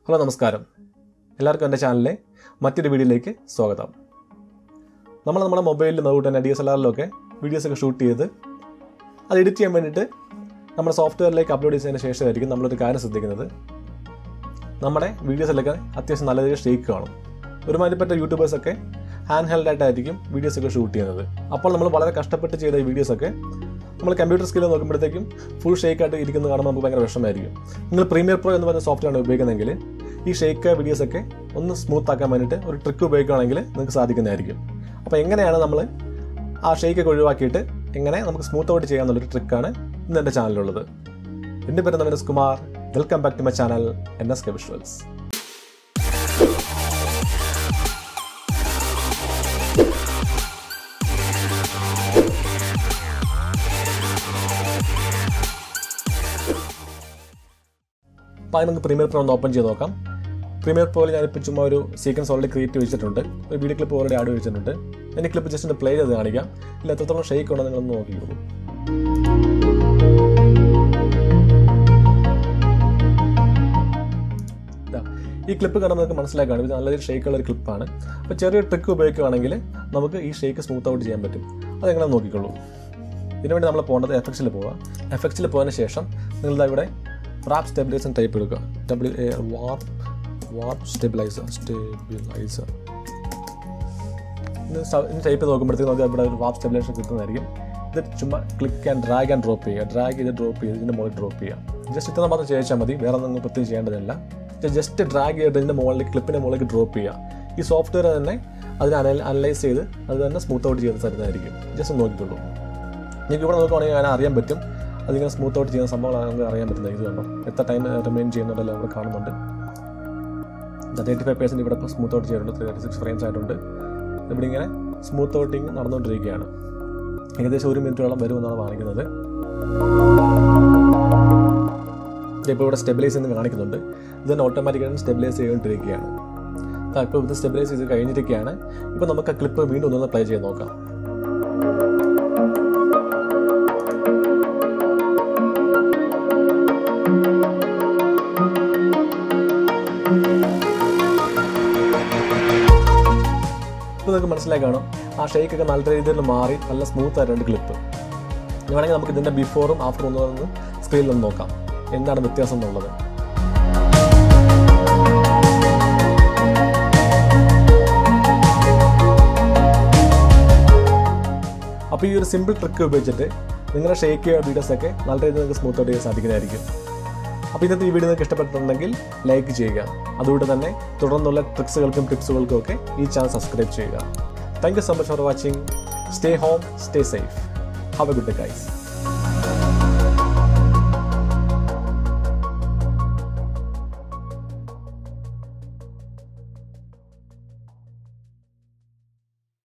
hello നമസ്കാരം എല്ലാവർക്കും എൻ്റെ ചാനലിലെ മറ്റൊരു വീഡിയോയിലേക്ക് സ്വാഗതം നമ്മൾ നമ്മുടെ മൊബൈലിൽ അതുകൊണ്ട് തന്നെ ഡി എസ് എൽ ആറിലൊക്കെ വീഡിയോസൊക്കെ ഷൂട്ട് ചെയ്ത് അത് എഡിറ്റ് ചെയ്യാൻ വേണ്ടിയിട്ട് നമ്മുടെ സോഫ്റ്റ്വെയറിലേക്ക് അപ്ലോഡ് ചെയ്തതിന് ശേഷമായിരിക്കും നമ്മളൊരു കാര്യം ശ്രദ്ധിക്കുന്നത് നമ്മുടെ വീഡിയോസിലൊക്കെ അത്യാവശ്യം നല്ല രീതിയിൽ ഷേക്ക് കാണും ഒരുമാതിരിപ്പെട്ട യൂട്യൂബേഴ്സൊക്കെ ഹാൻഡ് ഹെൽഡ് ആയിട്ടായിരിക്കും വീഡിയോസൊക്കെ ഷൂട്ട് ചെയ്യുന്നത് അപ്പോൾ നമ്മൾ വളരെ കഷ്ടപ്പെട്ട് ചെയ്ത ഈ വീഡിയോസൊക്കെ നമ്മൾ കമ്പ്യൂട്ടർ സ്കില്ല് നോക്കുമ്പോഴത്തേക്കും ഫുൾ ഷേക്ക് ആയിട്ട് ഇരിക്കുന്നത് കാണുമ്പോൾ നമുക്ക് ഭയങ്കര വിഷമമായിരിക്കും നിങ്ങൾ പ്രീമിയർ പ്രോ എന്ന് പറഞ്ഞ സോഫ്റ്റ്വെയർ ആണ് ഉപയോഗിക്കുന്നതെങ്കിൽ ഈ ഷേക്ക് വീഡിയോസൊക്കെ ഒന്ന് സ്മൂത്ത് ആക്കാൻ വേണ്ടിയിട്ട് ഒരു ട്രിക്ക് ഉപയോഗിക്കുകയാണെങ്കിൽ നിങ്ങൾക്ക് സാധിക്കുന്നതായിരിക്കും അപ്പോൾ എങ്ങനെയാണ് നമ്മൾ ആ ഷേക്കൊക്കെ ഒഴിവാക്കിയിട്ട് എങ്ങനെ നമുക്ക് സ്മൂത്ത് ഔട്ട് ചെയ്യാമെന്നുള്ളൊരു ട്രിക്കാണ് ഇന്ന് എൻ്റെ ചാനലിലുള്ളത് എൻ്റെ പേര് Naveenas Kumar welcome back to my channel N S K visuals അപ്പോൾ അത് നമുക്ക് പ്രീമിയർ പ്രോ ഒന്ന് ഓപ്പൺ ചെയ്ത് നോക്കാം പ്രീമിയർ പ്രോയിൽ ഞാനിപ്പോൾ ചുമ്മാ ഒരു സീക്വൻസ് ഓൾറെഡി ക്രിയേറ്റ് വെച്ചിട്ടുണ്ട് ഒരു വീഡിയോ ക്ലിപ്പ് ഓൾറെഡി ആഡ് വെച്ചിട്ടുണ്ട് ഞാൻ ക്ലിപ്പ് ജസ്റ്റ് ഒന്ന് പ്ലേ ചെയ്ത് കാണിക്കാം ഇല്ല എത്രത്തോളം ഷെയ്ക്ക് ഉണ്ടോ നിങ്ങളൊന്ന് നോക്കിക്കോളൂ ഇതാ, ഈ ക്ലിപ്പ് കാണുമ്പോൾ നമുക്ക് മനസ്സിലാക്കുകയാണ് ഇത് നല്ലൊരു ഷേക്കുള്ള ഒരു ക്ലിപ്പാണ് അപ്പോൾ ചെറിയൊരു ട്രിക്ക് ഉപയോഗിക്കുകയാണെങ്കിൽ നമുക്ക് ഈ ഷേക്ക് സ്മൂത്ത് ഔട്ട് ചെയ്യാൻ പറ്റും അതെങ്ങനെ നോക്കിക്കോളൂ ഇതിനുവേണ്ടി നമ്മൾ പോകേണ്ടത് എഫക്ട്സിൽ പോവുക എഫക്ട്സിൽ പോയതിന് ശേഷം നിങ്ങളുടെ ഇവിടെ റാപ്പ് സ്റ്റെബിലൈസർ ടൈപ്പ് എടുക്കുക W A warp warp stabiliser stabiliser ഇത് ടൈപ്പ് ചെയ്ത് നോക്കുമ്പോഴത്തേക്ക് നമുക്ക് ഇവിടെ ഒരു വാർപ്പ് സ്റ്റെബിലൈസർ കിട്ടുന്നതായിരിക്കും ഇത് ചുമ്മാ click and drag and drop ചെയ്യുക ഡ്രാഗ് ചെയ്ത് ഡ്രോപ്പ് ചെയ്ത് ഇതിൻ്റെ മുകളിൽ ഡ്രോപ്പ് ചെയ്യുക ജസ്റ്റ് ഇത്ര മാത്രം ചെയ്യിച്ചാൽ മതി വേറെ ഒന്നും പ്രത്യേകം ചെയ്യേണ്ടതില്ല ജസ്റ്റ് ഡ്രാഗ് ചെയ്തിട്ട് ഇതിൻ്റെ മുകളിലേക്ക് ക്ലിപ്പിൻ്റെ മുകളിലേക്ക് ഡ്രോപ്പ് ചെയ്യുക ഈ സോഫ്റ്റ്വെയർ തന്നെ അതിനെ അനലൈസ് ചെയ്ത് അത് തന്നെ സ്മൂത്ത് ഔട്ട് ചെയ്ത് തരുന്നതായിരിക്കും ജസ്റ്റ് നോക്കിക്കോളൂ നിങ്ങൾക്ക് ഇവിടെ നോക്കുവാണെങ്കിൽ അങ്ങനെ അറിയാൻ പറ്റും അതിങ്ങനെ സ്മൂത്ത് ഔട്ട് ചെയ്യുന്ന സംഭവങ്ങളാണ് നമുക്ക് അറിയാൻ പറ്റുന്നത് ഇത് കണ്ടോ എത്ര ടൈം റിമെയിൻ ചെയ്യുന്നുണ്ടല്ലോ ഇവിടെ കാണുന്നുണ്ട് തേർട്ടി ഫൈവ് പെർസെൻറ്റ് ഇവിടെ ഇപ്പോൾ സ്മൂത്ത് ഔട്ട് ചെയ്തിട്ടുണ്ട് തേർട്ടി സിക്സ് ഫ്രെയിംസ് ആയിട്ടുണ്ട് ഇവിടെ ഇങ്ങനെ സ്മൂത്ത് ഔട്ടിങ് നടന്നുകൊണ്ടിരിക്കുകയാണ് ഏകദേശം ഒരു മിനിറ്റോളം വരുമെന്നാണ് കാണിക്കുന്നത് ഇപ്പോൾ ഇവിടെ സ്റ്റെബിലൈസ് എന്ന് കാണിക്കുന്നുണ്ട് ഇതന്നെ ഓട്ടോമാറ്റിക്കായിട്ട് സ്റ്റെബിലൈസ് ചെയ്തുകൊണ്ടിരിക്കുകയാണ് ഇപ്പോൾ ഇത് സ്റ്റെബിലൈസ് ചെയ്ത് കഴിഞ്ഞിരിക്കുകയാണ് ഇപ്പോൾ നമുക്ക് ആ ക്ലിപ്പ് വീണ്ടും ഒന്നൊന്ന് പ്ലേ ചെയ്ത് നോക്കാം ഇപ്പോൾ നിങ്ങൾക്ക് മനസ്സിലായി കാണും ആ ഷേക്കൊക്കെ നല്ല രീതിയിൽ മാറി നല്ല സ്മൂത്ത് ആയിട്ടുണ്ട് ക്ലിപ്പ് ഇനി വേണമെങ്കിൽ നമുക്ക് ഇതിൻ്റെ ബിഫോറും ആഫ്റ്ററും ഒന്ന് സ്ക്രീനിൽ ഒന്ന് നോക്കാം എന്താണ് വ്യത്യാസം എന്നുള്ളത് അപ്പോൾ ഈ ഒരു സിമ്പിൾ ട്രിക്ക് ഉപയോഗിച്ചിട്ട് നിങ്ങളുടെ ഷേക്ക് വീഡിയോസൊക്കെ നല്ല രീതിയിൽ നിങ്ങൾക്ക് സ്മൂത്ത് ഔട്ട് ചെയ്യാൻ സാധിക്കുന്നതായിരിക്കും അപ്പോൾ ഇന്നത്തെ ഈ വീഡിയോ നിങ്ങൾക്ക് ഇഷ്ടപ്പെട്ടിട്ടുണ്ടെങ്കിൽ ലൈക്ക് ചെയ്യുക അതുകൊണ്ട് തന്നെ തുടർന്നുള്ള ട്രിക്സുകൾക്കും ടിപ്സുകൾക്കും ഒക്കെ ഈ ചാനൽ സബ്സ്ക്രൈബ് ചെയ്യുക thank you so much for watching stay home stay safe have a good day guys